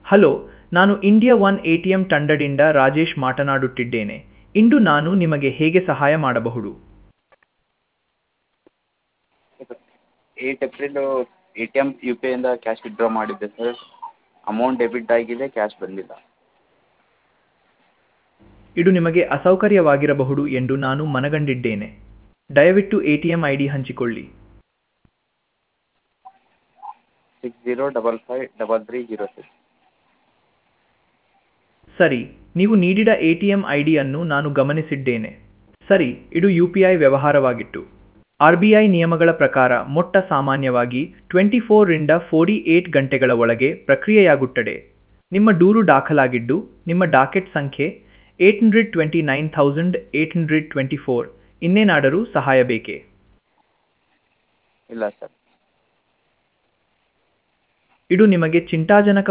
hello ನಾನು India one A T M ತಂಡದಿಂದ ರಾಜೇಶ್ ಮಾತನಾಡುತ್ತಿದ್ದೇನೆ ಇಂದು ನಾನು ನಿಮಗೆ ಹೇಗೆ ಸಹಾಯ ಮಾಡಬಹುದು eight April A T M U P ಐಯಿಂದ ಕ್ಯಾಶ್ ವಿತ್ಡ್ರಾ ಮಾಡಿದ್ದೆ ಸರ್ ಅಮೌಂಟ್ ಡೆಬಿಟ್ ಆಗಿದೆ ಕ್ಯಾಶ್ ಬಂದಿಲ್ಲ ಇದು ನಿಮಗೆ ಅಸೌಕರ್ಯವಾಗಿರಬಹುದು ಎಂದು ನಾನು ಮನಗಂಡಿದ್ದೇನೆ ದಯವಿಟ್ಟು A T M I D ಹಂಚಿಕೊಳ್ಳಿ six zero double five double three zero six ಸರಿ ನೀವು ನೀಡಿದ ಎ ಟಿ ಎಂ ಐ ಡಿಯನ್ನು ನಾನು ಗಮನಿಸಿದ್ದೇನೆ ಸರಿ ಇದು U P I ವ್ಯವಹಾರವಾಗಿತ್ತು R B I ನಿಯಮಗಳ ಪ್ರಕಾರ ಮೊಟ್ಟ ಸಾಮಾನ್ಯವಾಗಿ ಟ್ವೆಂಟಿ ಫೋರಿಂದ ಫೋರ್ಟಿ ಏಟ್ ಗಂಟೆಗಳ ಒಳಗೆ ಪ್ರಕ್ರಿಯೆಯಾಗುತ್ತದೆ ನಿಮ್ಮ ದೂರು ದಾಖಲಾಗಿದ್ದು ನಿಮ್ಮ ಡಾಕೆಟ್ ಸಂಖ್ಯೆ eight hundred twenty nine thousand eight hundred twenty four ಇನ್ನೇನಾದರೂ ಸಹಾಯ ಬೇಕೇ ಇಲ್ಲ ಸರ್ ಇದು ನಿಮಗೆ ಚಿಂತಾಜನಕ